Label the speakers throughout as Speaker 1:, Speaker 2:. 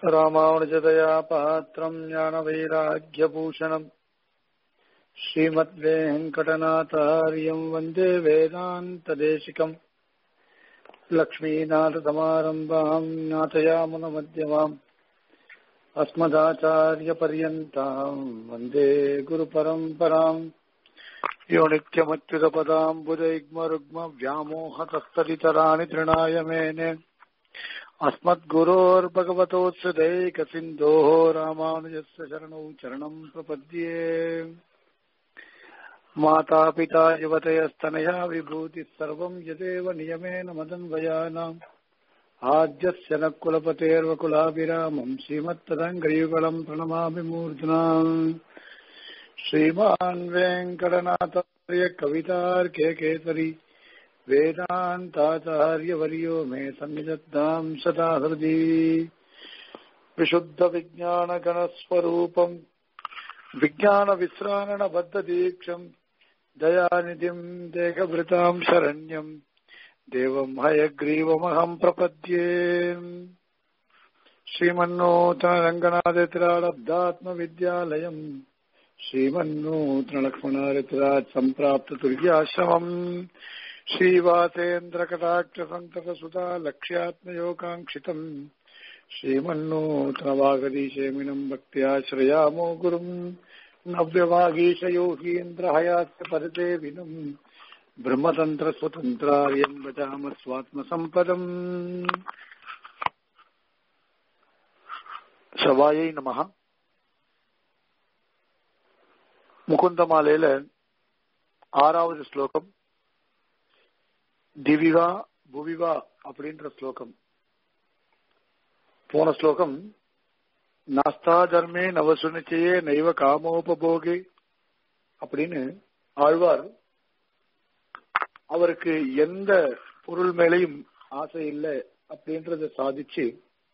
Speaker 1: रामानुजतया पात्रम् ज्ञानवैराग्यभूषणम् श्रीमद्वेङ्कटनाथार्यम् वन्दे वेदान्तदेशिकम् लक्ष्मीनाथसमारम्भाम् नाथयामुनमध्यमाम् अस्मदाचार्यपर्यन्ताम् वन्दे गुरुपरम्पराम् यो नित्यमच्युतपदाम्बुजैग्मरुग्मव्यामोहतस्तरितराणि तृणाय मेने अस्मद्गुरोर्भगवतोत्सदैकसिन्धोः रामानुजस्य शरणौ चरणम् प्रपद्ये मातापिता युवतयस्तनया विभूतिः सर्वम् यदेव नियमेन मदन्वयानाम् आद्यस्य न कुलपतेर्वकुलाभिरामम् श्रीमत्तदङ्गयुगलम् प्रणमामि मूर्ध्नाम् श्रीमान् वेङ्कटनाथार्य कवितार्के केसरी वेदान्ताचार्यवर्यो मे सन्निधत्ताम् सदा हृदि विशुद्धविज्ञानगणस्वरूपम् विज्ञानविश्राणबद्धदीक्षम् दयानिधिम् देहभृताम् शरण्यम् देवम् हयग्रीवमहम् प्रपद्ये श्रीमन्नूतनरङ्गनाथतिरालब्धात्मविद्यालयम् श्रीमन्नूतनलक्ष्मणारितरात् सम्प्राप्ततुर्याश्रमम् श्रीवासेन्द्रकटाक्षसन्ततसुता लक्ष्यात्मयोगाङ्क्षितम् श्रीमन्नूतनवागदीशेमिनम् भक्त्याश्रयामो गुरुम् नव्यवागीशयोगीन्द्रहयास्य परिदेविनम् ब्रह्मतन्त्रस्वतन्त्रार्यम् भजाम स्वात्मसम्पदम् சவாயை நமக முகுந்தமாலையில ஆறாவது ஸ்லோகம் திவிவா புவிவா அப்படின்ற ஸ்லோகம் போன ஸ்லோகம் நாஸ்தா தர்மே நவசுனிச்சையே நைவ காமோபபோகே அப்படின்னு ஆழ்வார் அவருக்கு எந்த பொருள் மேலையும் ஆசை இல்லை அப்படின்றத சாதிச்சு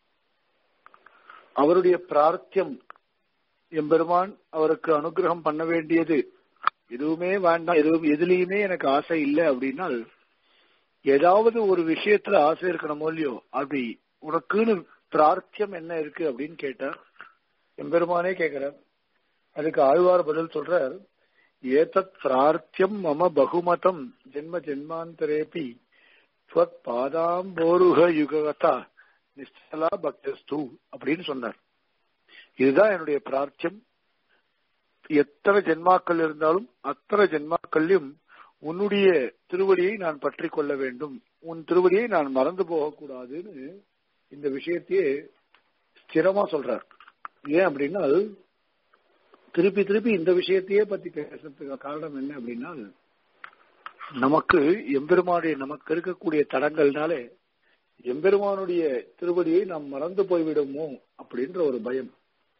Speaker 1: அவருடைய பிரார்த்தியம் எம்பெருமான் அவருக்கு அனுகிரகம் பண்ண வேண்டியது எதுவுமே வேண்டாம் எதுவும் எதுலயுமே எனக்கு ஆசை இல்லை அப்படின்னால் ஏதாவது ஒரு விஷயத்துல ஆசை இருக்கணுமோ இல்லையோ அப்படி உனக்குன்னு பிரார்த்தியம் என்ன இருக்கு அப்படின்னு கேட்டார் எம்பெருமானே கேட்கிறார் அதுக்கு ஆழ்வார் பதில் சொல்றார் ஏதத் பிரார்த்தியம் மம பகுமதம் ஜென்ம ஜென்மாந்தரேபி ஸ்வத் பாதாம்போருக யுககதா நிச்சலா பக்தஸ்து அப்படின்னு சொன்னார் இதுதான் என்னுடைய பிரார்த்தியம் எத்தனை ஜென்மாக்கள் இருந்தாலும் அத்தனை ஜென்மாக்கள்லயும் உன்னுடைய திருவடியை நான் பற்றி கொள்ள வேண்டும் உன் திருவடியை நான் மறந்து போகக்கூடாதுன்னு இந்த விஷயத்தையே ஸ்திரமா சொல்றார் ஏன் அப்படின்னா திருப்பி திருப்பி இந்த விஷயத்தையே பத்தி பேசுறதுக்கு காரணம் என்ன அப்படின்னா நமக்கு எம்பெருமானுடைய நமக்கு இருக்கக்கூடிய தடங்கள்னாலே எம்பெருமானுடைய திருவடியை நாம் மறந்து போய்விடுமோ அப்படின்ற ஒரு பயம்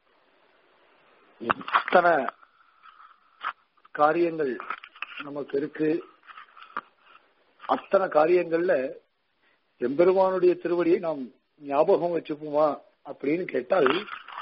Speaker 1: எத்தனை காரியங்கள் நமக்கு இருக்கு அத்தனை காரியங்கள்ல எம்பெருமானுடைய திருவடியை நாம் ஞாபகம் வச்சுப்போமா அப்படின்னு கேட்டால்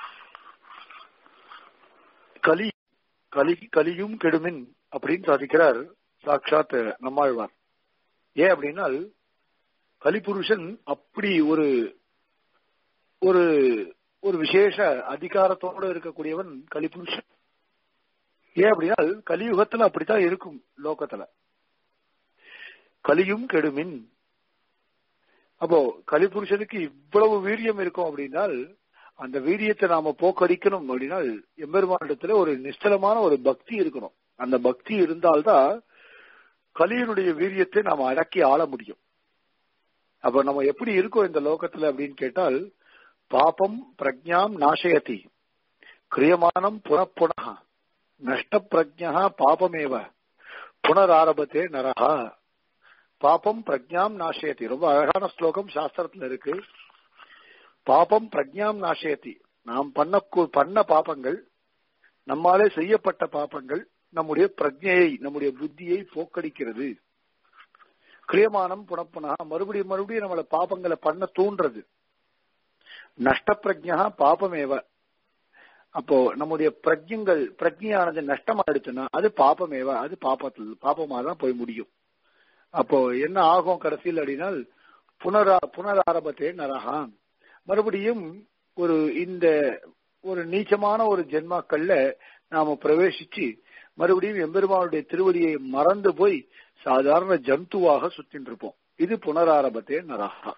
Speaker 1: கலி கலி கலியும் கெடுமின் அப்படின்னு சாதிக்கிறார் சாட்சாத் நம்மாழ்வார் ஏன் அப்படின்னா கலிபுருஷன் அப்படி ஒரு ஒரு ஒரு விசேஷ அதிகாரத்தோட இருக்கக்கூடியவன் கலிபுருஷன் ஏன் அப்படின்னா கலியுகத்துல அப்படித்தான் இருக்கும் லோகத்துல கலியும் கெடுமின் அப்போ கலிபுருஷனுக்கு இவ்வளவு வீரியம் இருக்கும் அப்படின்னால் அந்த வீரியத்தை நாம போக்கடிக்கணும் அப்படின்னா எம்பெருமானிடத்துல ஒரு நிச்சலமான ஒரு பக்தி இருக்கணும் அந்த பக்தி இருந்தால்தான் கலியனுடைய வீரியத்தை நாம அடக்கி ஆள முடியும் அப்ப நம்ம எப்படி இருக்கோம் இந்த லோகத்துல அப்படின்னு கேட்டால் பாபம் பிரஜாம் நாசயதி கிரியமானம் புனப்புனः நஷ்ட பிரஜா பாபமேவ புனராரபத்தே நரஹா பாபம் பிரஜாம் நாசயதி ரொம்ப அழகான ஸ்லோகம் சாஸ்திரத்துல இருக்கு பாபம் பிரஜாம் நாசயதி நாம் பண்ண பண்ண பாபங்கள் நம்மாலே செய்யப்பட்ட பாபங்கள் நம்முடைய பிரஜையை நம்முடைய புத்தியை போக்கடிக்கிறது கிரியமானம் புனப்புனா மறுபடியும் மறுபடியும் நம்மள பாபங்களை பண்ண தூண்டுறது நஷ்ட பிரஜா பாபமேவ அப்போ நம்முடைய பிரஜங்கள் பிரஜையானது நஷ்டமாயிடுச்சுன்னா அது பாபமேவ அது பாபத்தில் பாபமா தான் போய் முடியும் அப்போ என்ன ஆகும் கடைசியில் அப்படின்னா புனரா புனராரபத்தே நரகான் மறுபடியும் ஒரு இந்த ஒரு நீச்சமான ஒரு ஜென்மாக்கள்ல நாம பிரவேசிச்சு மறுபடியும் எம்பெருமானுடைய திருவடியை மறந்து போய் சாதாரண ஜந்துவாக சுத்தின்னு இருப்போம் இது புனராரம்பத்தே நரகா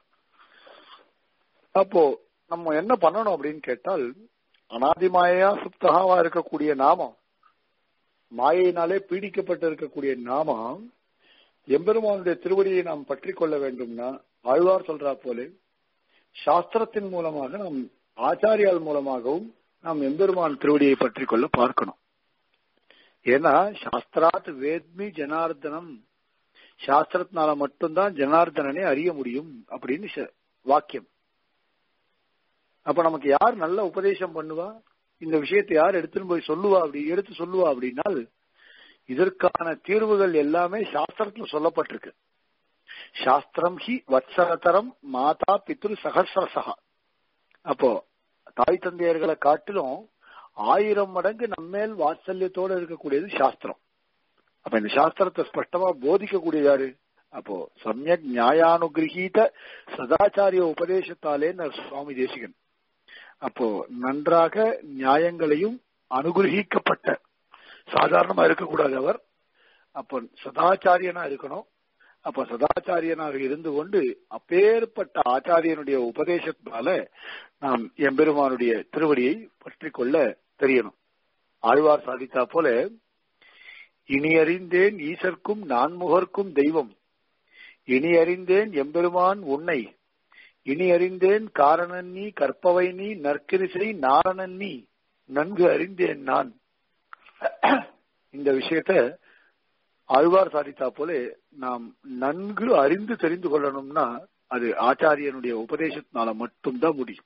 Speaker 1: அப்போ நம்ம என்ன பண்ணணும் அப்படின்னு கேட்டால் அனாதிமாயா சுப்தகாவா இருக்கக்கூடிய நாமம் மாயினாலே பீடிக்கப்பட்டு இருக்கக்கூடிய நாமம் எம்பெருமானுடைய திருவடியை நாம் பற்றி கொள்ள வேண்டும்னா ஆழ்வார் சொல்றா போல சாஸ்திரத்தின் மூலமாக நாம் ஆச்சாரியால் மூலமாகவும் நாம் எம்பெருமான் திருவடியை பற்றி கொள்ள பார்க்கணும் ஏன்னா சாஸ்திராத் வேத்மி ஜனார்தனம் சாஸ்திரத்தினால மட்டும்தான் ஜனார்தனனை அறிய முடியும் அப்படின்னு வாக்கியம் அப்ப நமக்கு யார் நல்ல உபதேசம் பண்ணுவா இந்த விஷயத்தை யார் எடுத்துன்னு போய் சொல்லுவா அப்படி எடுத்து சொல்லுவா அப்படின்னால் இதற்கான தீர்வுகள் எல்லாமே சாஸ்திரத்துல சொல்லப்பட்டிருக்கு சாஸ்திரம் ஹி வத்சரதரம் மாதா பித்ரு சகசிரசகா அப்போ தாய் தந்தையர்களை காட்டிலும் ஆயிரம் மடங்கு நம்மேல் வாத்சல்யத்தோட இருக்கக்கூடியது சாஸ்திரம் அப்ப இந்த சாஸ்திரத்தை ஸ்பஷ்டமா போதிக்கக்கூடிய யாரு அப்போ சமயக் நியாயானுகிரகீத சதாச்சாரிய உபதேசத்தாலே சுவாமி தேசிகன் அப்போ நன்றாக நியாயங்களையும் அனுகிரகிக்கப்பட்ட சாதாரணமா இருக்கக்கூடாது அவர் அப்போ சதாச்சாரியனா இருக்கணும் அப்ப சதாச்சாரியனாக இருந்து கொண்டு அப்பேற்பட்ட ஆச்சாரியனுடைய உபதேசத்தினால நாம் எம்பெருமானுடைய திருவடியை பற்றி கொள்ள தெரியணும் ஆழ்வார் சாதித்தா போல இனி அறிந்தேன் ஈசர்க்கும் நான்முகர்க்கும் தெய்வம் இனி அறிந்தேன் எம்பெருமான் உன்னை இனி அறிந்தேன் காரணன் நீ கற்பவை நீ நற்கிரிசை நாரணன் நீ நன்கு அறிந்தேன் நான் இந்த விஷயத்த ஆழ்வார் சாதித்தா போல நாம் நன்கு அறிந்து தெரிந்து கொள்ளணும்னா அது ஆச்சாரியனுடைய உபதேசத்தினால மட்டும்தான் முடியும்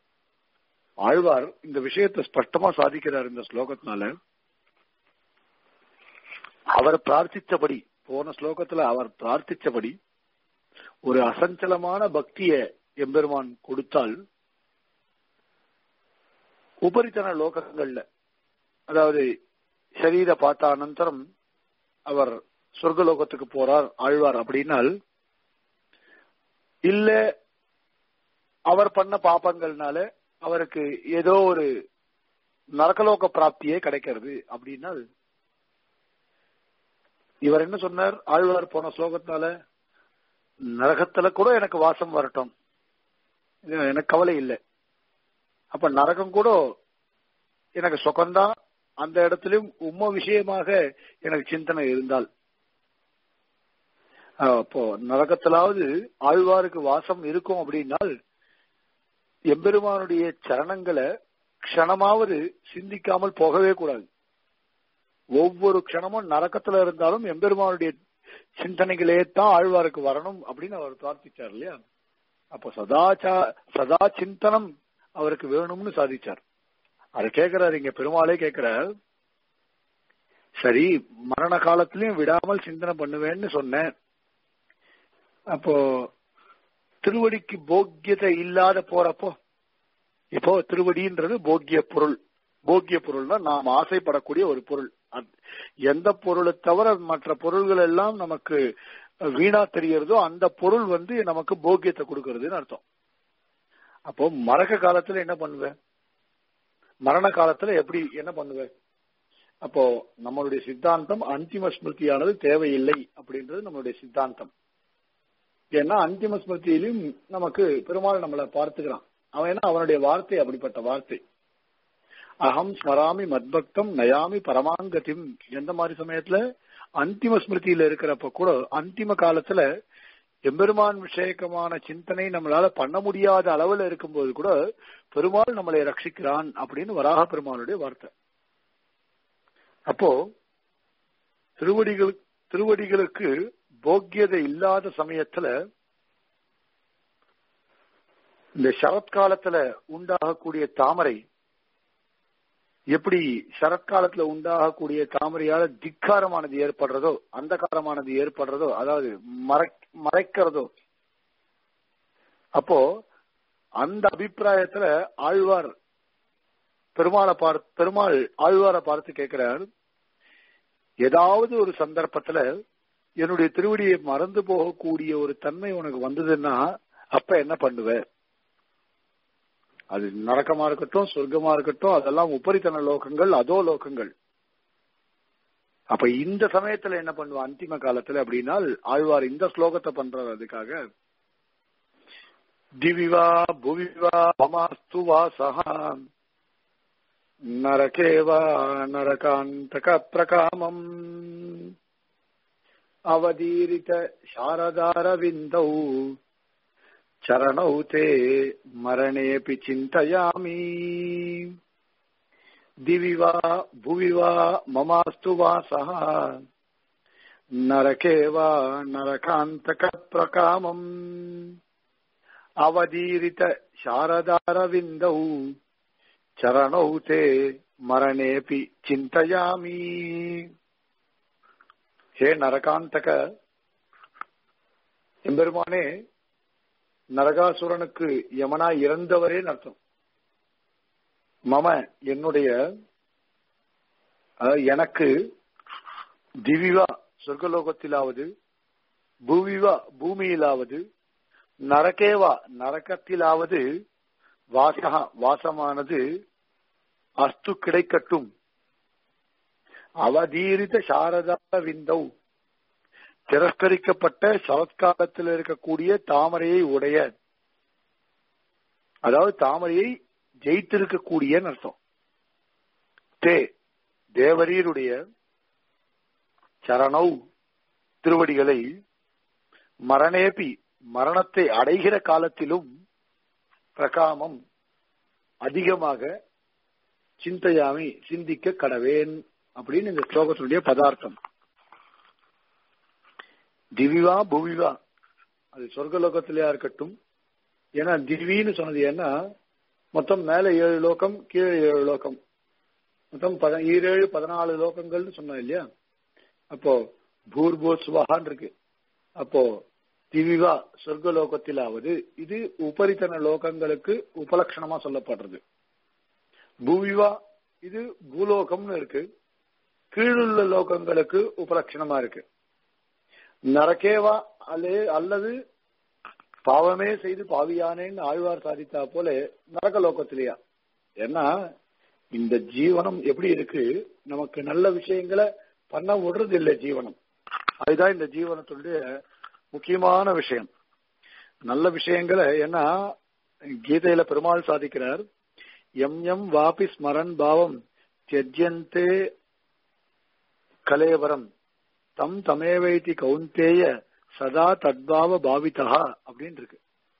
Speaker 1: ஆழ்வார் இந்த விஷயத்தை ஸ்பஷ்டமா சாதிக்கிறார் இந்த ஸ்லோகத்தினால அவர் பிரார்த்திச்சபடி போன ஸ்லோகத்துல அவர் பிரார்த்திச்சபடி ஒரு அசஞ்சலமான பக்திய எம்பெருமான் கொடுத்தால் உபரித்தன லோகங்கள்ல அதாவது சரீர பார்த்த அனந்தரம் அவர் சொர்க்கலோகத்துக்கு போறார் ஆழ்வார் அப்படின்னால் இல்ல அவர் பண்ண பாப்பங்கள்னால அவருக்கு ஏதோ ஒரு நரகலோக பிராப்தியே கிடைக்கிறது அப்படின்னால் இவர் என்ன சொன்னார் ஆழ்வார் போன ஸ்லோகத்தால நரகத்துல கூட எனக்கு வாசம் வரட்டும் எனக்கு கவலை இல்லை அப்ப நரகம் கூட எனக்கு சுகம்தான் அந்த இடத்திலும் உம்ம விஷயமாக எனக்கு சிந்தனை இருந்தால் அப்போ நரகத்திலாவது ஆழ்வாருக்கு வாசம் இருக்கும் அப்படின்னால் எம்பெருமானுடைய சரணங்களை க்ஷணமாவது சிந்திக்காமல் போகவே கூடாது ஒவ்வொரு க்ஷணமும் நரக்கத்துல இருந்தாலும் எம்பெருமானுடைய சிந்தனைகளே தான் ஆழ்வாருக்கு வரணும் அப்படின்னு அவர் பிரார்த்திச்சார் இல்லையா அப்போ சதாச்சா சதா சிந்தனம் அவருக்கு வேணும்னு சாதிச்சார் அதை கேட்கிறாரு இங்க பெருமாளே கேட்கிறார் சரி மரண காலத்திலயும் விடாமல் சிந்தனை பண்ணுவேன்னு சொன்னேன் அப்போ திருவடிக்கு போக்கியத்தை இல்லாத போறப்போ இப்போ திருவடின்றது போக்கிய பொருள் போக்கிய பொருள்னா நாம் ஆசைப்படக்கூடிய ஒரு பொருள் எந்த பொருளை தவிர மற்ற பொருள்கள் எல்லாம் நமக்கு வீணா தெரியறதோ அந்த பொருள் வந்து நமக்கு போக்கியத்தை கொடுக்கறதுன்னு அர்த்தம் அப்போ மறக்க காலத்துல என்ன பண்ணுவேன் மரண காலத்துல எப்படி என்ன பண்ணுவேன் அப்போ நம்மளுடைய சித்தாந்தம் அந்திம ஸ்மிருதியானது தேவையில்லை அப்படின்றது நம்மளுடைய சித்தாந்தம் ஏன்னா அந்திம ஸ்மிருதியிலும் நமக்கு பெருமாள் நம்மளை பார்த்துக்கிறான் அவன் என்ன அவனுடைய வார்த்தை அப்படிப்பட்ட வார்த்தை அகம் ஸ்மராமி மத்பக்தம் நயாமி பரமாங்கத்திம் எந்த மாதிரி சமயத்துல அந்திம ஸ்மிருதியில இருக்கிறப்ப கூட அந்திம காலத்துல எம்பெருமான் விஷயக்கமான சிந்தனை நம்மளால பண்ண முடியாத அளவுல இருக்கும்போது கூட பெருமாள் நம்மளை ரட்சிக்கிறான் அப்படின்னு வராக பெருமாளுடைய வார்த்தை அப்போ திருவடிகள் திருவடிகளுக்கு போக்கியதை இல்லாத சமயத்துல இந்த சரத்காலத்துல உண்டாகக்கூடிய தாமரை எப்படி சரத்காலத்துல உண்டாகக்கூடிய தாமரையால திக்காரமானது ஏற்படுறதோ அந்த காரமானது ஏற்படுறதோ அதாவது மறைக்கிறதோ அப்போ அந்த அபிப்பிராயத்துல ஆழ்வார் பெருமாளை பார்த்து பெருமாள் ஆழ்வாரை பார்த்து கேட்கிறார் ஏதாவது ஒரு சந்தர்ப்பத்துல என்னுடைய திருவடியை மறந்து போகக்கூடிய ஒரு தன்மை உனக்கு வந்ததுன்னா அப்ப என்ன பண்ணுவ அது நரக்கமா இருக்கட்டும் சொர்க்கமா இருக்கட்டும் அதெல்லாம் உபரித்தன லோகங்கள் அதோ லோகங்கள் அப்ப இந்த சமயத்துல என்ன பண்ணுவான் அந்திம காலத்துல அப்படின்னா ஆழ்வார் இந்த ஸ்லோகத்தை பண்றாரு அதுக்காக திவிவா புவிவா மமாஸ்து வாசகா நரகேவா நரகாந்தக பிரகாமம் அவதீரித சாரதாரவிந்தௌ சரணௌ தே மரணேபி சிந்தயாமி दिवि वा भुवि वा ममास्तु वासः नरके वा नरकान्तकप्रकामम् अवदीरित शारदारविन्दौ चरणौ ते मरणेऽपि चिन्तयामि ஹே நரகாந்தக எம்பெருமானே நரகாசுரனுக்கு யமனா இறந்தவரே அர்த்தம் மம என்னுடைய எனக்கு திவிவா சொர்க்கலோகத்திலாவது பூவிவா பூமியிலாவது நரகேவா நரகத்திலாவது வாசகா வாசமானது அஸ்து கிடைக்கட்டும் அவதீரித சாரதா விந்தௌ திரஸ்கரிக்கப்பட்ட சரத்காலத்தில் இருக்கக்கூடிய தாமரையை உடைய அதாவது தாமரையை ஜெயித்திருக்கக்கூடிய அர்த்தம் தே தேவரீருடைய சரணௌ திருவடிகளை மரணேபி மரணத்தை அடைகிற காலத்திலும் பிரகாமம் அதிகமாக சிந்தையாமி சிந்திக்க கடவேன் அப்படின்னு இந்த ஸ்லோகத்தினுடைய பதார்த்தம் திவிவா புவிவா அது சொர்க்கலோகத்திலேயா இருக்கட்டும் ஏன்னா திவின்னு சொன்னது ஏன்னா மொத்தம் மேல ஏழு லோகம் கீழே ஏழு லோகம் மொத்தம் பத ஈரேழு பதினாலு லோகங்கள்னு சொன்னோம் இல்லையா அப்போ பூர்போ சுவாகான் இருக்கு அப்போ திவிவா சொர்க்க லோகத்திலாவது இது உபரித்தன லோகங்களுக்கு உபலட்சணமா சொல்லப்படுறது பூவிவா இது பூலோகம்னு இருக்கு கீழுள்ள லோகங்களுக்கு உபலட்சணமா இருக்கு நரகேவா அல்லே அல்லது பாவமே செய்து பாவியானேன்னு ஆழ்வார் சாதித்தா போல நரக லோகத்திலேயா ஏன்னா இந்த ஜீவனம் எப்படி இருக்கு நமக்கு நல்ல விஷயங்களை பண்ண விடுறது இல்லை ஜீவனம் அதுதான் இந்த ஜீவனத்துடைய முக்கியமான விஷயம் நல்ல விஷயங்களை ஏன்னா கீதையில பெருமாள் சாதிக்கிறார் எம் எம் வாபி ஸ்மரன் பாவம் தியஜ்யந்தே கலேவரம் தம் தமேவைத்தி கவுந்தேய சதா தத்பாவ பாவிதா அப்படின்னு இருக்கு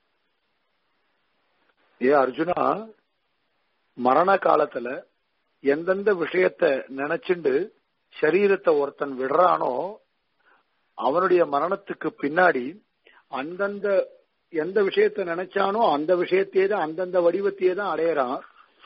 Speaker 1: ஏ அர்ஜுனா மரண காலத்துல எந்தெந்த விஷயத்த நினைச்சுண்டு சரீரத்தை ஒருத்தன் விடுறானோ அவனுடைய மரணத்துக்கு பின்னாடி அந்தந்த எந்த விஷயத்த நினைச்சானோ அந்த விஷயத்தையே தான் அந்தந்த வடிவத்தையே தான் அடையறான்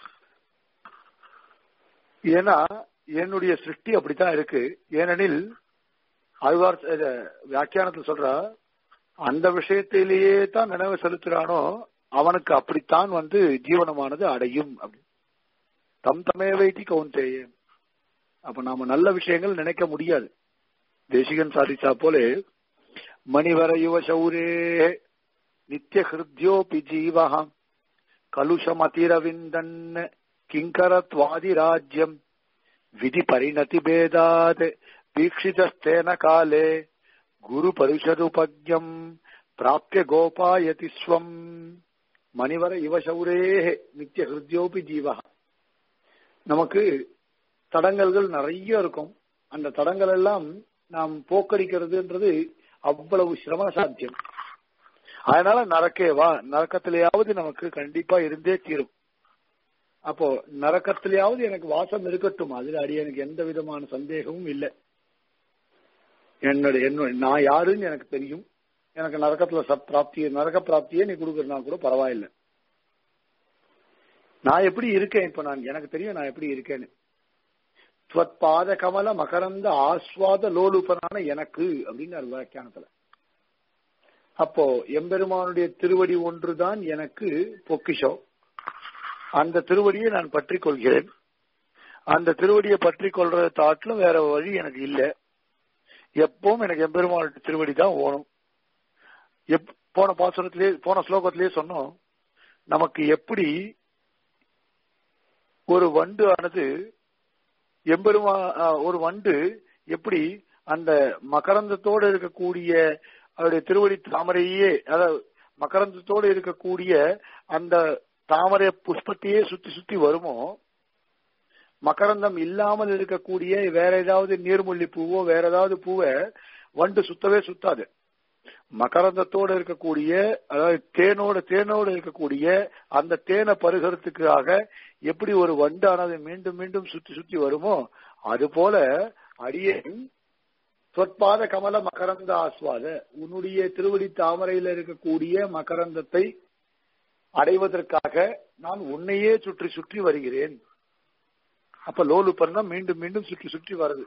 Speaker 1: ஏன்னா என்னுடைய சிருஷ்டி அப்படித்தான் இருக்கு ஏனெனில் ஆழ்வார் வியாக்கியானத்தில் சொல்றா அந்த விஷயத்திலேயே தான் நினைவு செலுத்துறானோ அவனுக்கு அப்படித்தான் வந்து ஜீவனமானது அடையும் அப்படி தம் தமே வைத்தி கவுந்தேயே அப்ப நாம நல்ல விஷயங்கள் நினைக்க முடியாது தேசிகன் சாதிச்சா போலே மணிவர யுவ சௌரே நித்திய ஹிருத்யோபி ஜீவகம் கலுஷமதிரவிந்தன் கிங்கரத்வாதி ராஜ்யம் விதி பரிணதி பேதாத் வீக்ஷிதஸ்தேன காலே குரு பரிஷதுபஜம் பிராப்திய கோபாயதி ஸ்வம் மணிவர இவ சௌரே நித்திய ஹிருத்யோபி ஜீவா நமக்கு தடங்கல்கள் நிறைய இருக்கும் அந்த தடங்கள் எல்லாம் நாம் போக்கடிக்கிறதுன்றது அவ்வளவு சிரம சாத்தியம் அதனால நரக்கேவா நரக்கத்திலேயாவது நமக்கு கண்டிப்பா இருந்தே தீரும் அப்போ நரக்கத்திலேயாவது எனக்கு வாசம் இருக்கட்டும் அதுல அடி எனக்கு எந்த விதமான சந்தேகமும் இல்லை என்னுடைய என்னுடைய நான் யாருன்னு எனக்கு தெரியும் எனக்கு நரக்கத்துல சப் பிராப்திய நரக பிராப்தியே நீ கொடுக்கறனா கூட பரவாயில்லை நான் எப்படி இருக்கேன் இப்ப நான் எனக்கு தெரியும் நான் எப்படி இருக்கேன்னு பாத கமல மகரந்த ஆஸ்வாத லோலுபனான எனக்கு அப்படின்னு வியாக்கியானத்துல அப்போ எம்பெருமானுடைய திருவடி ஒன்றுதான் எனக்கு பொக்கிஷம் அந்த திருவடியை நான் பற்றி கொள்கிறேன் அந்த திருவடியை பற்றி கொள்றத தாட்டிலும் வேற வழி எனக்கு இல்லை எப்பவும் எனக்கு எம்பெருமானுடைய திருவடி தான் ஓணும் எப் போன பாசுரத்திலே போன ஸ்லோகத்திலேயே சொன்னோம் நமக்கு எப்படி ஒரு வண்டு ஆனது எம்பெருமா ஒரு வண்டு எப்படி அந்த மகரந்தத்தோடு இருக்கக்கூடிய அவருடைய திருவடி தாமரையே அதாவது மகரந்தத்தோடு இருக்கக்கூடிய அந்த தாமரை புஷ்பத்தையே சுத்தி சுத்தி வருமோ மகரந்தம் இல்லாமல் இருக்கக்கூடிய வேற ஏதாவது நீர்மொல்லி பூவோ வேற ஏதாவது பூவை வண்டு சுத்தவே சுத்தாது மகரந்தத்தோடு இருக்கக்கூடிய அதாவது தேனோடு தேனோடு இருக்கக்கூடிய அந்த தேனை பருகிறதுக்காக எப்படி ஒரு வண்டானது மீண்டும் மீண்டும் சுத்தி சுத்தி வருமோ அது போல அடியேன் சொற்பாத கமல மகரந்த ஆஸ்வாத உன்னுடைய திருவடி தாமரையில் இருக்கக்கூடிய மகரந்தத்தை அடைவதற்காக நான் உன்னையே சுற்றி சுற்றி வருகிறேன் அப்ப லோலுப்பர்னா மீண்டும் மீண்டும் சுற்றி சுற்றி வருது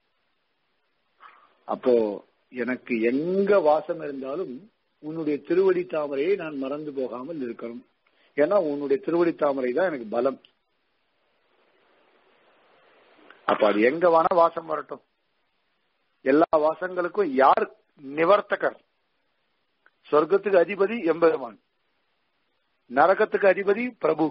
Speaker 1: அப்போ எனக்கு எங்க வாசம் இருந்தாலும் உன்னுடைய திருவடி தாமரையை நான் மறந்து போகாமல் இருக்கணும் ஏன்னா உன்னுடைய திருவடி தாமரை தான் எனக்கு பலம் அப்ப அது எங்க வேணா வாசம் வரட்டும் எல்லா வாசங்களுக்கும் யார் நிவர்த்தகர் சொர்க்கத்துக்கு அதிபதி எம்பெருமான் நரகத்துக்கு அதிபதி பிரபு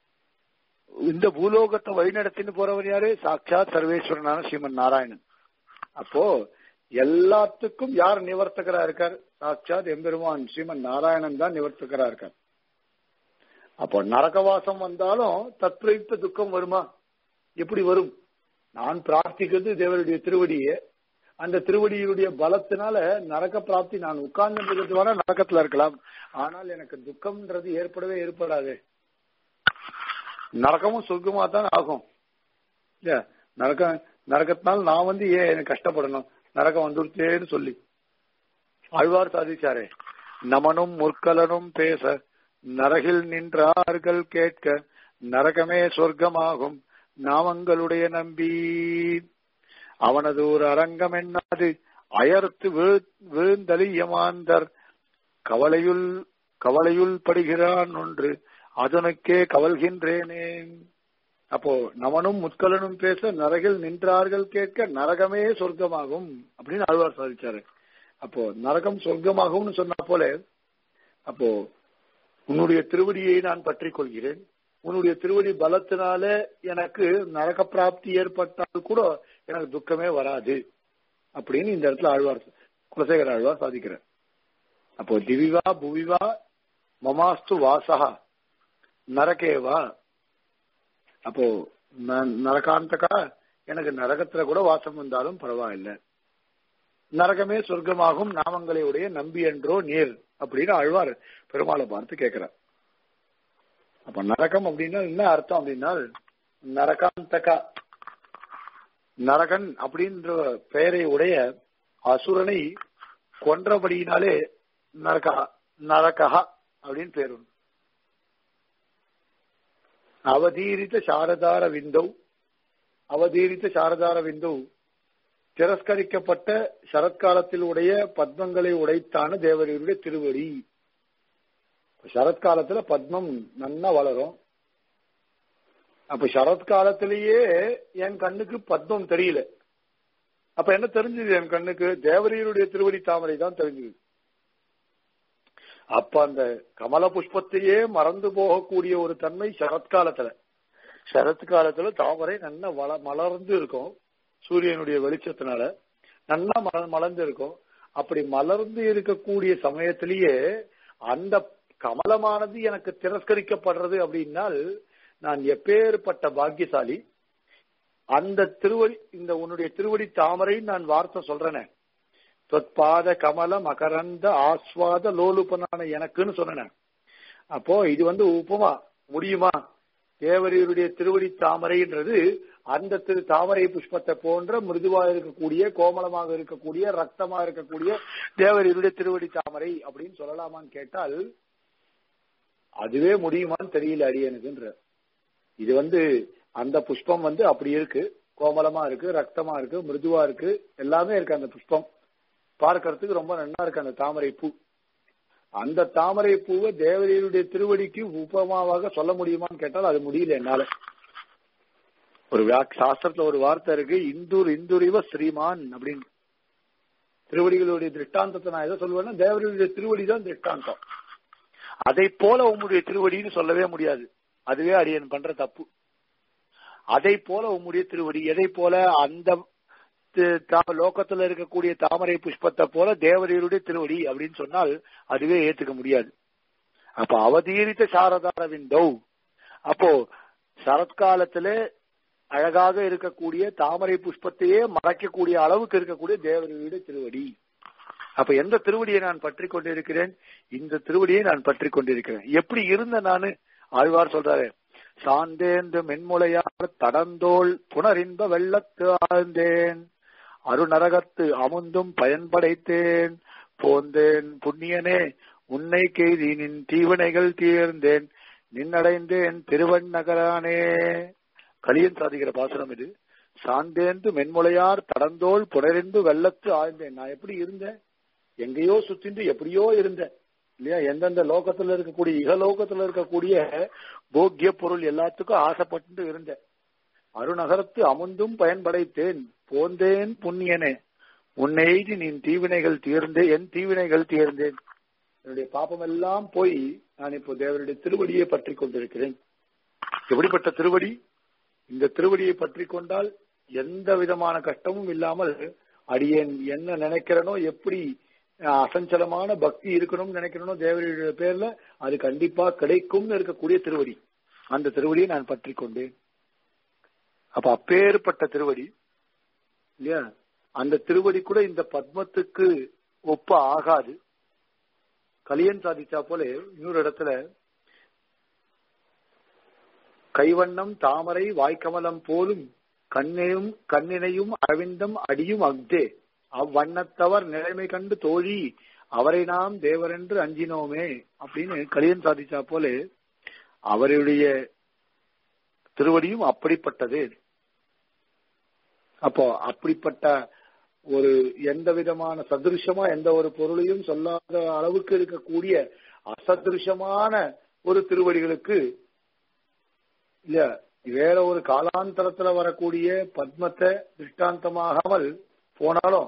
Speaker 1: இந்த பூலோகத்தை வழிநடத்தின்னு போறவர் யாரு சாட்சாத் சர்வேஸ்வரனான ஸ்ரீமன் நாராயணன் அப்போ எல்லாத்துக்கும் யார் நிவர்த்தகரா இருக்கார் சாட்சாத் எம்பெருமான் ஸ்ரீமன் நாராயணன் தான் நிவர்த்தகரா இருக்கார் அப்போ நரகவாசம் வந்தாலும் தத்பிரயுக்த துக்கம் வருமா எப்படி வரும் நான் பிரார்த்திக்கிறது தேவருடைய திருவடியே அந்த திருவடியுடைய பலத்தினால நரக பிராப்தி நான் உட்கார்ந்து இருக்கிறதுவான நரக்கத்துல இருக்கலாம் ஆனால் எனக்கு துக்கம்ன்றது ஏற்படவே ஏற்படாது நரகமும் சொர்க்கமா தான் ஆகும் இல்ல நரக நரகத்தினால் நான் வந்து ஏன் எனக்கு கஷ்டப்படணும் நரகம் வந்துருச்சேன்னு சொல்லி ஆழ்வார் சாதிச்சாரே நமனும் முற்கலனும் பேச நரகில் நின்றார்கள் கேட்க நரகமே சொர்க்கமாகும் நாமங்களுடைய நம்பி அவனது ஒரு அரங்கம் என்னாது அயர்த்து விழுந்தலியமாந்தர் கவலையுள் கவலையுள் படுகிறான் ஒன்று அதனுக்கே கவல்கின்றேனே அப்போ நமனும் முத்கலனும் பேச நரகில் நின்றார்கள் கேட்க நரகமே சொர்க்கமாகும் அப்படின்னு ஆழ்வார் சாதிச்சாரு அப்போ நரகம் சொர்க்கமாகும்னு சொன்னா போல அப்போ உன்னுடைய திருவடியை நான் பற்றிக் கொள்கிறேன் உன்னுடைய திருவடி பலத்தினால எனக்கு நரக பிராப்தி ஏற்பட்டால் கூட எனக்கு துக்கமே வராது அப்படின்னு இந்த இடத்துல ஆழ்வார் குலசேகர ஆழ்வார் சாதிக்கிறார் அப்போ திவிவா புவிவா மமாஸ்து வாசகா நரகேவா அப்போ நரகாந்தகா எனக்கு நரகத்துல கூட வாசம் வந்தாலும் பரவாயில்லை நரகமே சொர்க்கமாகும் நாமங்களை உடைய நம்பி என்றோ நீர் அப்படின்னு ஆழ்வார் பெருமாளை பார்த்து கேட்கிறார் அப்ப நரகம் அப்படின்னா என்ன அர்த்தம் அப்படின்னா நரகாந்தகா நரகன் அப்படின்ற பெயரை உடைய அசுரனை கொன்றபடியினாலே நரகா நரகா அப்படின்னு பேர் உண்டு அவதீரித்த சாரதார விந்தௌ அவதீரித்த சாரதார விந்தௌ திரஸ்கரிக்கப்பட்ட சரத்காலத்தில் உடைய பத்மங்களை உடைத்தான தேவரையுடைய திருவடி சரத்காலத்துல பத்மம் நன்னா வளரும் அப்ப சரத்காலத்திலேயே என் கண்ணுக்கு பத்மம் தெரியல அப்ப என்ன தெரிஞ்சது என் கண்ணுக்கு தேவரையருடைய திருவடி தாமரை தான் தெரிஞ்சது அப்ப அந்த கமல புஷ்பத்தையே மறந்து போகக்கூடிய ஒரு தன்மை சரத்காலத்துல சரத்காலத்துல தாமரை நல்லா வள மலர்ந்து இருக்கும் சூரியனுடைய வெளிச்சத்தினால நல்லா மல மலர்ந்து இருக்கும் அப்படி மலர்ந்து இருக்கக்கூடிய சமயத்திலேயே அந்த கமலமானது எனக்கு திரஸ்கரிக்கப்படுறது அப்படின்னால் நான் எப்பேற்பட்ட பாக்கியசாலி அந்த திருவடி இந்த உன்னுடைய திருவடி தாமரை நான் வார்த்தை சொல்றேனே தொற்பாத கமல மகரந்த ஆஸ்வாத லோலுப்பனான எனக்குன்னு சொன்னேன் அப்போ இது வந்து உப்புமா முடியுமா தேவரையருடைய திருவடி தாமரைன்றது அந்த திரு தாமரை புஷ்பத்தை போன்ற மிருதுவா இருக்கக்கூடிய கோமலமாக இருக்கக்கூடிய ரத்தமா இருக்கக்கூடிய தேவரையருடைய திருவடி தாமரை அப்படின்னு சொல்லலாமான்னு கேட்டால் அதுவே முடியுமான்னு தெரியல அடியனுக்குன்ற இது வந்து அந்த புஷ்பம் வந்து அப்படி இருக்கு கோமலமா இருக்கு ரத்தமா இருக்கு மிருதுவா இருக்கு எல்லாமே இருக்கு அந்த புஷ்பம் பார்க்கறதுக்கு ரொம்ப நல்லா இருக்கு அந்த தாமரை பூ அந்த தாமரை பூவை தேவதையுடைய திருவடிக்கு உபமாவாக சொல்ல முடியுமான்னு கேட்டால் அது முடியல என்னால ஒரு சாஸ்திரத்துல ஒரு வார்த்தை இருக்கு இந்தூர் இந்துரிவ ஸ்ரீமான் அப்படின்னு திருவடிகளுடைய திருஷ்டாந்தத்தை நான் எதை சொல்லுவேன்னா தேவதையுடைய திருவடி தான் திருஷ்டாந்தம் அதை போல உங்களுடைய திருவடின்னு சொல்லவே முடியாது அதுவே அடியன் பண்ற தப்பு அதை போல உம்முடைய திருவடி எதை போல அந்த லோகத்துல இருக்கக்கூடிய தாமரை புஷ்பத்தை போல தேவதையருடைய திருவடி அப்படின்னு சொன்னால் அதுவே ஏத்துக்க முடியாது அப்ப அவதீரித்த சாரதார விண்டோ அப்போ சரத்காலத்துல அழகாக இருக்கக்கூடிய தாமரை புஷ்பத்தையே மறைக்கக்கூடிய அளவுக்கு இருக்கக்கூடிய தேவதையுடைய திருவடி அப்ப எந்த திருவடியை நான் பற்றி கொண்டிருக்கிறேன் இந்த திருவடியை நான் பற்றி கொண்டிருக்கிறேன் எப்படி இருந்த நானு ஆழ்வார் சொல்றாரு சாந்தேந்து மென்முளையார் தடந்தோள் புனரின்ப வெள்ளத்து ஆழ்ந்தேன் அருநரகத்து அமுந்தும் பயன்படைத்தேன் போந்தேன் புண்ணியனே உன்னை கெய்தி நின் தீவினைகள் தீர்ந்தேன் நின்னடைந்தேன் திருவண்ணகரானே கலியன் சாதிக்கிற பாசுரம் இது சாந்தேந்து மென்முளையார் தடந்தோள் புனரின்பு வெள்ளத்து ஆழ்ந்தேன் நான் எப்படி இருந்தேன் எங்கேயோ சுத்தின்று எப்படியோ இருந்தேன் இல்லையா எந்தெந்த லோகத்துல இருக்கக்கூடிய இகலோகத்துல இருக்கக்கூடிய போக்கிய பொருள் எல்லாத்துக்கும் ஆசைப்பட்டு இருந்தேன் அருநகரத்து அமுந்தும் பயன்படைத்தேன் போந்தேன் புண்ணியனே உன்னை நீ தீவினைகள் தீர்ந்தே என் தீவினைகள் தீர்ந்தேன் என்னுடைய பாப்பம் எல்லாம் போய் நான் இப்போ தேவனுடைய திருவடியை பற்றி கொண்டிருக்கிறேன் எப்படிப்பட்ட திருவடி இந்த திருவடியை பற்றி கொண்டால் எந்த விதமான கஷ்டமும் இல்லாமல் அடியேன் என்ன நினைக்கிறனோ எப்படி அசஞ்சலமான பக்தி இருக்கணும்னு நினைக்கிறனோ தேவனுடைய பேர்ல அது கண்டிப்பா கிடைக்கும்னு இருக்கக்கூடிய திருவடி அந்த திருவடியை நான் பற்றி கொண்டேன் அப்ப அப்பேற்பட்ட திருவடி இல்லையா அந்த திருவடி கூட இந்த பத்மத்துக்கு ஒப்ப ஆகாது கலியன் சாதிச்சா போல இன்னொரு இடத்துல கைவண்ணம் தாமரை வாய்க்கமலம் போலும் கண்ணையும் கண்ணினையும் அரவிந்தம் அடியும் அக்தே அவ்வண்ணத்தவர் நிலைமை கண்டு தோழி அவரை நாம் தேவரென்று அஞ்சினோமே அப்படின்னு கலியன் சாதிச்சா போல அவருடைய திருவடியும் அப்படிப்பட்டது அப்போ அப்படிப்பட்ட ஒரு எந்த விதமான சதிருஷமா எந்த ஒரு பொருளையும் சொல்லாத அளவுக்கு இருக்கக்கூடிய அசதிருஷமான ஒரு திருவடிகளுக்கு இல்ல வேற ஒரு காலாந்தரத்துல வரக்கூடிய பத்மத்தை திருஷ்டாந்தமாகாமல் போனாலும்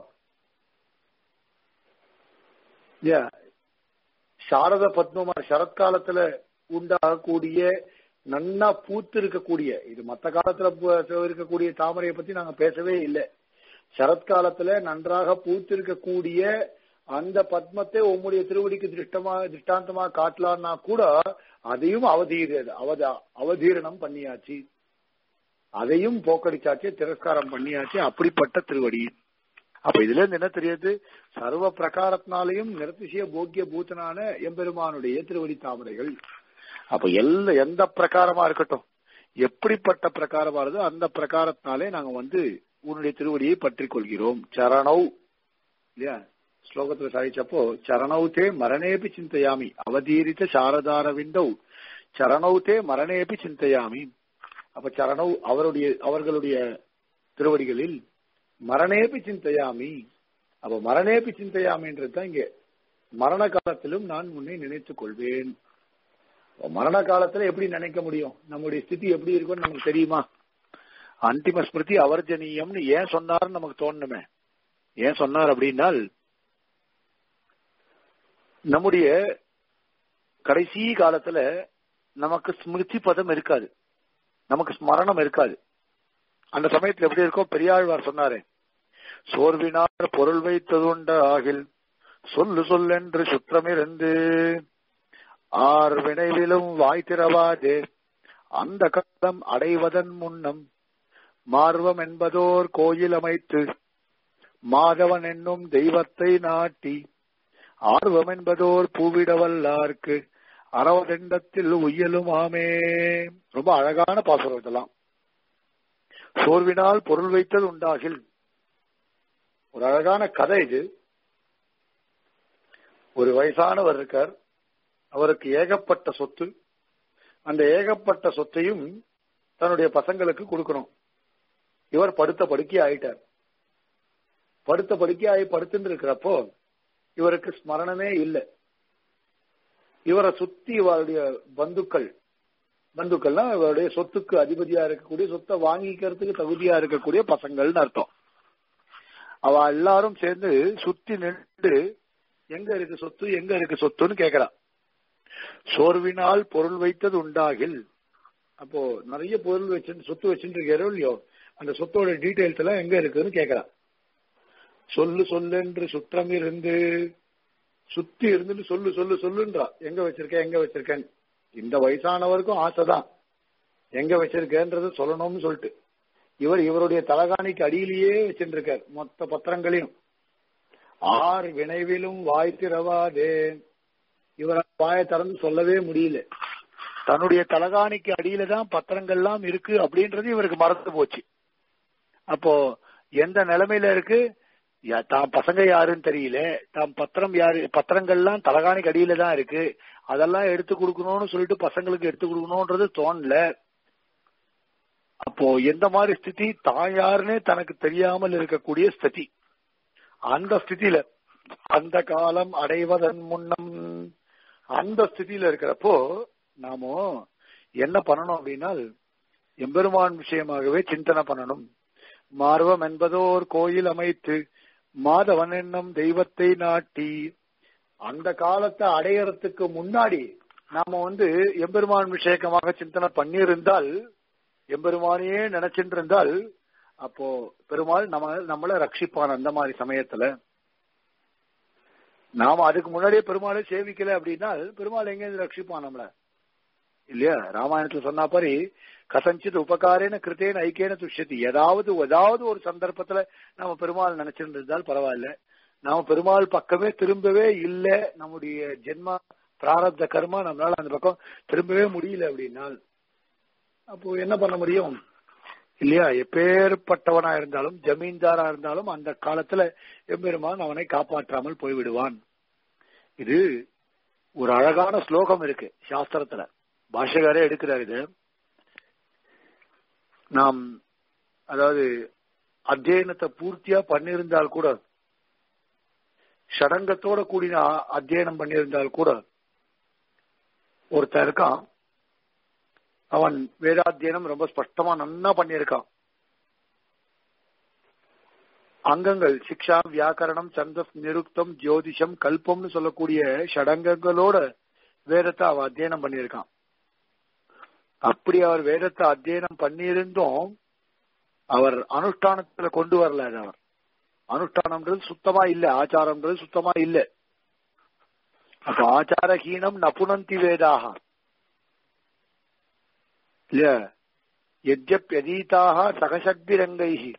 Speaker 1: சாரத பத்மமா சரத்காலத்துல உண்டாகக்கூடிய நன்னா பூத்து இருக்கக்கூடிய இது மத்த காலத்துல இருக்கக்கூடிய தாமரையை பத்தி நாங்க பேசவே இல்லை சரத்காலத்துல நன்றாக பூத்து இருக்கக்கூடிய அந்த பத்மத்தை உம்முடைய திருவடிக்கு திருஷ்டமா திருஷ்டாந்தமா காட்டலாம்னா கூட அதையும் அவதீர அவத அவதீரணம் பண்ணியாச்சு அதையும் போக்கடிச்சாச்சு திரஸ்காரம் பண்ணியாச்சு அப்படிப்பட்ட திருவடி அப்ப இதுல இருந்து என்ன தெரியுது சர்வ பிரகாரத்தினாலையும் நிறத்திசிய போக்கிய பூத்தனான எம்பெருமானுடைய திருவடி தாமரைகள் அப்ப எல்லா எந்த பிரகாரமா இருக்கட்டும் எப்படிப்பட்ட பிரகாரமா இருந்தோ அந்த பிரகாரத்தினாலே நாங்க வந்து உன்னுடைய திருவடியை பற்றி கொள்கிறோம் சரணவ் இல்லையா ஸ்லோகத்துல சாதிச்சப்போ சரணௌதே மரணேபி சிந்தையாமி அவதீரித்த சாரதார விண்டௌ சரணௌதே மரணேபி சிந்தையாமி அப்ப சரணவ் அவருடைய அவர்களுடைய திருவடிகளில் மரணேபி சிந்தையாமி அப்ப மரணேபி சிந்தையாமின்றது தான் இங்க மரண காலத்திலும் நான் உன்னை நினைத்துக் கொள்வேன் மரண காலத்துல எப்படி நினைக்க முடியும் நம்முடைய ஸ்திதி எப்படி இருக்கும்னு நமக்கு தெரியுமா அந்திம ஸ்மிருதி அவர்ஜனீயம்னு ஏன் சொன்னார்னு நமக்கு தோணுமே ஏன் சொன்னார் அப்படின்னால் நம்முடைய கடைசி காலத்துல நமக்கு ஸ்மிருதி பதம் இருக்காது நமக்கு ஸ்மரணம் இருக்காது அந்த சமயத்துல எப்படி இருக்கோ பெரியாழ்வார் சொன்னாரு சோர்வினார் பொருள் வைத்ததுண்ட ஆகில் சொல்லு சொல்லென்று சுற்றமிருந்து ஆர் வினைவிலும் வாய் திறவாதே அந்த காலம் அடைவதன் முன்னம் மார்வம் என்பதோர் கோயில் அமைத்து மாதவன் என்னும் தெய்வத்தை நாட்டி ஆர்வம் என்பதோர் பூவிடவல்லார்க்கு அறவதெண்டத்தில் உயலும் ஆமே ரொம்ப அழகான பாசுரம் இதெல்லாம் சோர்வினால் பொருள் வைத்தது உண்டாகில் ஒரு அழகான கதை இது ஒரு வயசானவர் இருக்கார் அவருக்கு ஏகப்பட்ட சொத்து அந்த ஏகப்பட்ட சொத்தையும் தன்னுடைய பசங்களுக்கு கொடுக்கணும் இவர் படுத்த படுக்கை ஆயிட்டார் படுத்த படுக்கை ஆகி படுத்துட்டு இருக்கிறப்போ இவருக்கு ஸ்மரணமே இல்லை இவரை சுத்தி இவருடைய பந்துக்கள் பந்துக்கள்னா இவருடைய சொத்துக்கு அதிபதியா இருக்கக்கூடிய சொத்தை வாங்கிக்கிறதுக்கு தகுதியா இருக்கக்கூடிய பசங்கள்னு அர்த்தம் அவ எல்லாரும் சேர்ந்து சுத்தி நின்று எங்க இருக்கு சொத்து எங்க இருக்கு சொத்துன்னு கேக்குறா சோர்வினால் பொருள் வைத்தது உண்டாகில் அப்போ நிறைய பொருள் வச்சு சொத்து வச்சுட்டு இருக்காரோ இல்லையோ அந்த சொத்தோட டீடைல்ஸ் எல்லாம் எங்க இருக்குன்னு கேக்குறான் சொல்லு சொல்லென்று சுற்றம் இருந்து சுத்தி இருந்துட்டு சொல்லு சொல்லு சொல்லுன்றா எங்க வச்சிருக்க எங்க வச்சிருக்கேன் இந்த வயசானவருக்கும் ஆசைதான் எங்க வச்சிருக்கேன்றது சொல்லணும்னு சொல்லிட்டு இவர் இவருடைய தலகாணிக்கு அடியிலேயே வச்சுட்டு இருக்கார் மொத்த பத்திரங்களையும் ஆர் வினைவிலும் வாய் திறவாதே இவர் வாயை திறந்து சொல்லவே முடியல தன்னுடைய தலகாணிக்கு அடியில தான் பத்திரங்கள்லாம் இருக்கு அப்படின்றது இவருக்கு மறந்து போச்சு அப்போ எந்த நிலைமையில இருக்கு யா- தாம் பசங்க யாருன்னு தெரியல தாம் பத்திரம் யாரு பத்திரங்கள்லாம் தலகாணிக்கு அடியில தான் இருக்கு அதெல்லாம் எடுத்து கொடுக்கணும்னு சொல்லிட்டு பசங்களுக்கு எடுத்து கொடுக்கணும்ன்றது தோணல அப்போ எந்த மாதிரி ஸ்திதி தான் யாருன்னே தனக்கு தெரியாமல் இருக்கக்கூடிய ஸ்திதி அந்த ஸ்திதியில அந்த காலம் அடைவதன் முன்னம் அந்த ஸ்திதியில இருக்கிறப்போ நாம என்ன பண்ணணும் அப்படின்னா எம்பெருமான் விஷயமாகவே சிந்தனை பண்ணணும் மார்வம் என்பதோர் கோயில் அமைத்து மாதவன் என்னும் தெய்வத்தை நாட்டி அந்த காலத்தை அடையறதுக்கு முன்னாடி நாம வந்து எம்பெருமான் விஷயக்கமாக சிந்தனை பண்ணியிருந்தால் எம்பெருமானையே நினைச்சிட்டு இருந்தால் அப்போ பெருமாள் நம்ம நம்மள ரட்சிப்பான் அந்த மாதிரி சமயத்துல நாம அதுக்கு முன்னாடியே பெருமாளை சேவிக்கல அப்படின்னா பெருமாள் எங்க இருந்து ரட்சிப்பான் நம்மள இல்லையா ராமாயணத்துல சொன்ன மாதிரி கசஞ்சித் உபகாரேன கிருத்தேன ஐக்கியன துஷ்யதி ஏதாவது ஏதாவது ஒரு சந்தர்ப்பத்துல நம்ம பெருமாள் நினைச்சிட்டு இருந்தால் பரவாயில்ல நாம பெருமாள் பக்கமே திரும்பவே இல்ல நம்முடைய ஜென்மா பிராரப்த கர்மா நம்மளால அந்த பக்கம் திரும்பவே முடியல அப்படின்னால் அப்போ என்ன பண்ண முடியும் இல்லையா எப்பேற்பட்டவனா இருந்தாலும் ஜமீன்தாரா இருந்தாலும் அந்த காலத்துல எம்பெருமான் அவனை காப்பாற்றாமல் போய்விடுவான் இது ஒரு அழகான ஸ்லோகம் இருக்கு சாஸ்திரத்துல பாஷகாரே எடுக்கிறார் இது நாம் அதாவது அத்தியனத்தை பூர்த்தியா பண்ணியிருந்தால் கூட ஷடங்கத்தோட கூடின அத்தியனம் பண்ணியிருந்தால் கூட ஒருத்தன் இருக்கான் அவன் வேதாத்தியனம் ரொம்ப ஸ்பஷ்டமா நன்னா பண்ணியிருக்கான் அங்கங்கள் சிக்ஷா வியாக்கரணம் சந்தஸ் நிருக்தம் ஜோதிஷம் கல்பம்னு சொல்லக்கூடிய ஷடங்கங்களோட வேதத்தை அவன் அத்தியனம் பண்ணியிருக்கான் அப்படி அவர் வேதத்தை அத்தியனம் பண்ணியிருந்தும் அவர் அனுஷ்டானத்துல கொண்டு வரல அது அவர் அனுஷ்டானம்ன்றது சுத்தமா இல்ல ஆச்சாரம்ன்றது சுத்தமா இல்ல அப்ப ஆச்சாரஹீனம் நபுனந்தி வேதாக இல்ல எத்யப்யதீதாக சகசக்திரங்கைஹி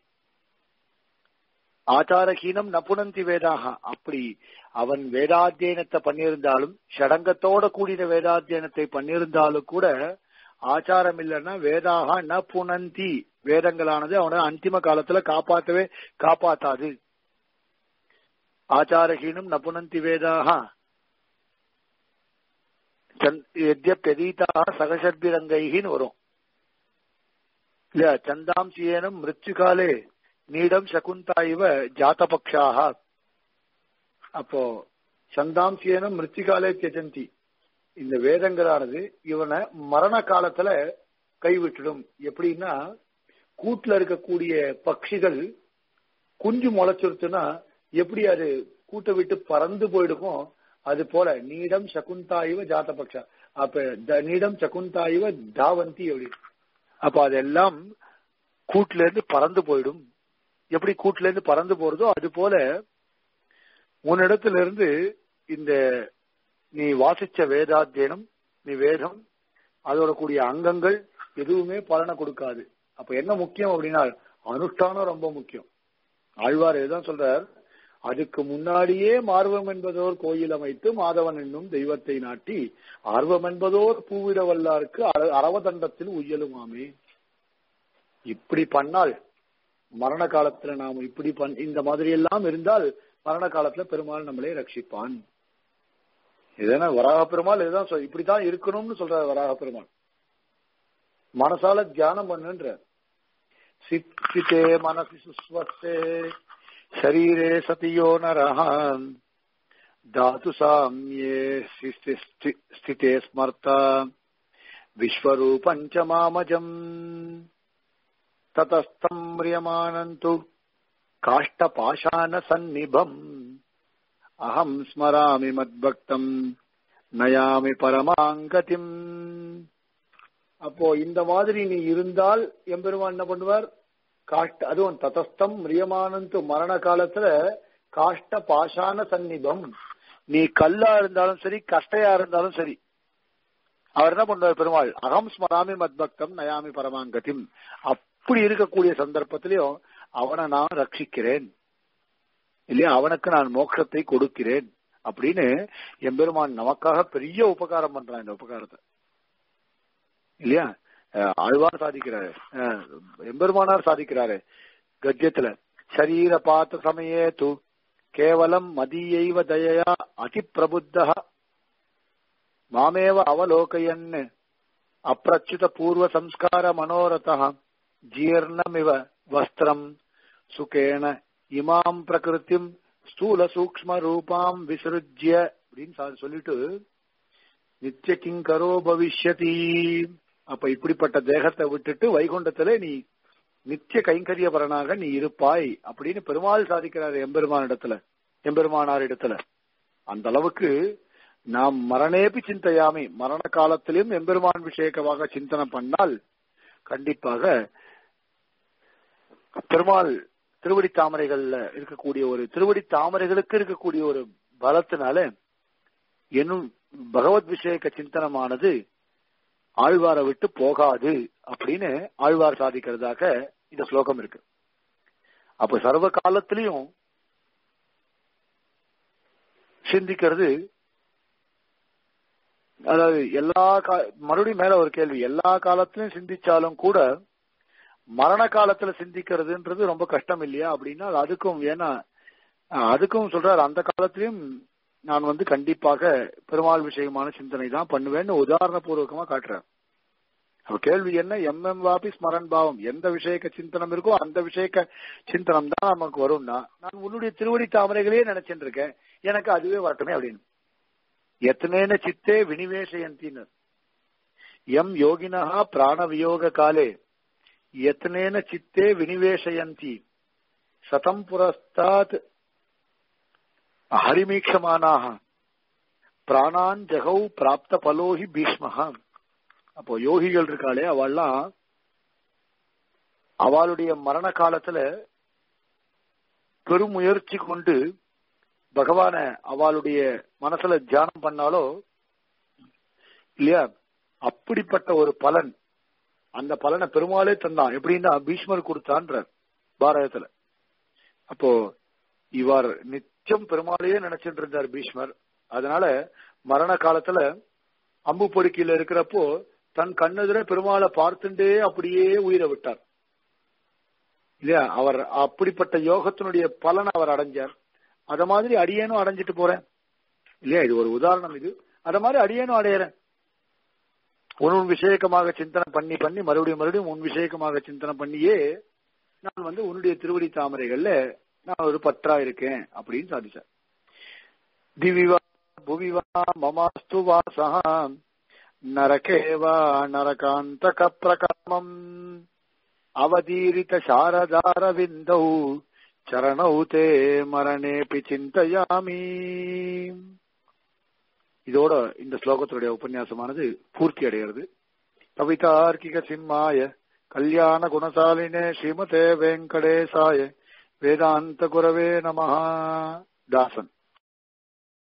Speaker 1: ஆச்சாரஹீனம் நபுனந்தி வேதாக அப்படி அவன் வேதாத்தியனத்தை பண்ணியிருந்தாலும் ஷடங்கத்தோட கூடின வேதாத்தியனத்தை பண்ணியிருந்தாலும் கூட ஆச்சாரம் இல்லைன்னா வேதாக ந புனந்தி வேதங்களானது அவனை அந்திம காலத்துல காப்பாத்தவே காப்பாத்தாது ஆச்சாரஹீனம் நபுனந்தி வேதாக எத்யப்யதீதாக சகசர்பிரங்கைகின்னு வரும் இல்ல சந்தாம்சியேனம் மிருத்யுகாலே நீடம் சகுந்தா இவ ஜாத்தபக்ஷாக அப்போ சந்தாம்சியேனம் மிருத்திகாலே தியஜந்தி இந்த வேதங்களானது இவனை மரண காலத்துல கைவிட்டுடும் எப்படின்னா கூட்டுல இருக்கக்கூடிய பட்சிகள் குஞ்சு முளைச்சிருச்சுன்னா எப்படி அது கூட்டை விட்டு பறந்து போயிடுமோ அது போல நீடம் சகுந்தாயிவ ஜாத்தபக்ஷா அப்ப த- நீடம் சகுந்தாயிவ தாவந்தி அப்படி அப்ப அதெல்லாம் கூட்டுல இருந்து பறந்து போயிடும் எப்படி கூட்டுல இருந்து பறந்து போறதோ அது போல உன்னிடத்துல இருந்து இந்த நீ வாசிச்ச வேதாத்தியனம் நீ வேதம் அதோட கூடிய அங்கங்கள் எதுவுமே பலனை கொடுக்காது அப்ப என்ன முக்கியம் அப்படின்னா அனுஷ்டானம் ரொம்ப முக்கியம் ஆழ்வார் இதுதான் சொல்றார் அதுக்கு முன்னாடியே மார்வம் என்பதோர் கோயில் அமைத்து மாதவன் என்னும் தெய்வத்தை நாட்டி ஆர்வம் என்பதோர் பூவிட வல்லாருக்கு அர- அரவதண்டத்தில் உய்யலுமாமே இப்படி பண்ணால் மரண காலத்துல நாம் இப்படி பண் இந்த மாதிரி எல்லாம் இருந்தால் மரண காலத்துல பெருமாள் நம்மளை ரட்சிப்பான் இதனா வராக பெருமாள் இதுதான் சொல் இப்படித்தான் இருக்கணும்னு சொல்றாரு வராக பெருமாள் மனசால தியானம் பண்ணுன்ற சித்திதே மனசி சுஸ்வஸ்தே शरीरे सति यो नरः धातु साम्ये स्थिति- स्थिति- स्थिते स्मर्ता विश्वरूपम् च मामजम् ततस्तम् म्रियमाणन्तु काष्ठपाशानसन्निभम् अहम् स्मरामि मद्भक्तम् नयामि परमाम् गतिम् அப்போ இந்த மாதிரி நீ இருந்தால் எம்பெருமான் என்ன பண்ணுவார் காஷ்ட அதுவும் ததஸ்தம் மிரியமானந்து மரண காலத்துல காஷ்ட பாஷான சந்நிபம் நீ கல்லா இருந்தாலும் சரி கஷ்டையா இருந்தாலும் சரி அவர் என்ன பண்ணுவார் பெருமாள் அகம் ஸ்மராமி மத்பக்தம் நயாமி பரமாங்கதிம் அப்படி இருக்கக்கூடிய சந்தர்ப்பத்திலையும் அவனை நான் ரட்சிக்கிறேன் இல்லையா அவனுக்கு நான் மோட்சத்தை கொடுக்கிறேன் அப்படின்னு எம்பெருமான் நமக்காக பெரிய உபகாரம் பண்றான் இந்த உபகாரத்தை இல்லையா அஹ் ஆழ்வார் சாதிக்கிறாரு அஹ் எம்பெருமானார் சாதிக்கிறாரு கத்தியத்துல சரீர பாத்த சமயே து கேவலம் மதியைவ தயையா அதி பிரபுத்த மாமேவ அவலோகயன் அப்பிரச்சுத பூர்வ சம்ஸ்கார மனோரத ஜீர்ணமிவ வஸ்திரம் சுகேன இமாம் பிரகிருத்திம் ஸ்தூல சூக்ம ரூபாம் விசருஜ்ய அப்படின்னு சா- சொல்லிட்டு நித்திய கிங்கரோ பவிஷ்யதி அப்ப இப்படிப்பட்ட தேகத்தை விட்டுட்டு வைகுண்டத்துல நீ நித்திய கைங்கரியபரனாக நீ இருப்பாய் அப்படின்னு பெருமாள் சாதிக்கிறார் எம்பெருமான் இடத்துல எம்பெருமானார் இடத்துல அந்த அளவுக்கு நாம் மரணேபி சிந்தையாமி மரண காலத்திலும் எம்பெருமான் விஷயக்கமாக சிந்தனை பண்ணால் கண்டிப்பாக பெருமாள் திருவடி தாமரைகள்ல இருக்கக்கூடிய ஒரு திருவடி தாமரைகளுக்கு இருக்கக்கூடிய ஒரு பலத்தினால என்னும் பகவத் விஷயக்க சிந்தனமானது ஆழ்வாரை விட்டு போகாது அப்படின்னு ஆழ்வார் சாதிக்கிறதாக இந்த ஸ்லோகம் இருக்கு அப்ப சர்வ காலத்திலையும் சிந்திக்கிறது அதாவது எல்லா கா- மறுபடியும் மேல ஒரு கேள்வி எல்லா காலத்திலும் சிந்திச்சாலும் கூட மரண காலத்துல சிந்திக்கிறதுன்றது ரொம்ப கஷ்டம் இல்லையா அப்படின்னா அது அதுக்கும் ஏன்னா அஹ், அதுக்கும் சொல்றாரு அந்த காலத்திலயும் நான் வந்து கண்டிப்பாக பெருமாள் விஷயமான சிந்தனை தான் பண்ணுவேன்னு உதாரணபூர்வகமா காட்டுறேன் அப்ப கேள்வி என்ன எம் எம் வாபி ஸ்மரன் பாவம் எந்த விஷயக்க சிந்தனம் இருக்கோ அந்த விஷயக்க சிந்தனம் தான் நமக்கு வரும்னா நான் உன்னுடைய திருவடி தாமரைகளே நினைச்சிட்டு இருக்கேன் எனக்கு அதுவே வரட்டுமே அப்படின்னு எத்தனேன சித்தே வினிவேஷயந்தினர் எம் யோகினா பிராண வியோக காலே எத்தனேன சித்தே வினிவேஷயந்தி சதம் புரஸ்தாத் ஹரிமீட்சமானாக பிராணான் ஜகௌ பிராப்த பலோஹி பீஷ்மஹா அப்போ யோகிகள் இருக்காளே அவள்லாம் அவளுடைய மரண காலத்துல பெருமுயற்சி கொண்டு பகவான அவளுடைய மனசுல தியானம் பண்ணாலோ இல்லையா அப்படிப்பட்ட ஒரு பலன் அந்த பலனை பெருமாளே தந்தான் எப்படின்னா பீஷ்மர் கொடுத்தான்ற பாரதத்துல அப்போ இவர் நிச்சயம் பெருமாளையே நினைச்சிட்டு இருந்தார் பீஷ்மர் அதனால மரண காலத்துல அம்பு பொறுக்கில இருக்கிறப்போ தன் கண்ணெதிர பெருமாளை பார்த்துட்டே அப்படியே உயிரை விட்டார் இல்லையா அவர் அப்படிப்பட்ட யோகத்தினுடைய பலனை அவர் அடைஞ்சார் அத மாதிரி அடியேனும் அடைஞ்சிட்டு போறேன் இல்லையா இது ஒரு உதாரணம் இது அத மாதிரி அடியேனும் அடையறேன் உன் உன் விஷயக்கமாக சிந்தனை பண்ணி பண்ணி மறுபடியும் மறுபடியும் உன் விஷயக்கமாக சிந்தனை பண்ணியே நான் வந்து உன்னுடைய திருவடி தாமரைகள்ல நான் ஒரு பற்றா இருக்கேன் அப்படின்னு சாதிச்சார் திவிவா புவிவா மமாஸ்து வாசா நரகேவா நரகாந்தக பிரகாமம் அவதீரித சாரதாரவிந்தௌ சரணௌ தே மரணேபி சிந்தயாமி இதோட இந்த ஸ்லோகத்துடைய உபன்யாசமானது பூர்த்தி அடைகிறது கவிதார்க்கிக சிம்மாய கல்யாண குணசாலினே ஸ்ரீமதே வெங்கடேசாய வேதாந்த குரவே நமஹா தாசன்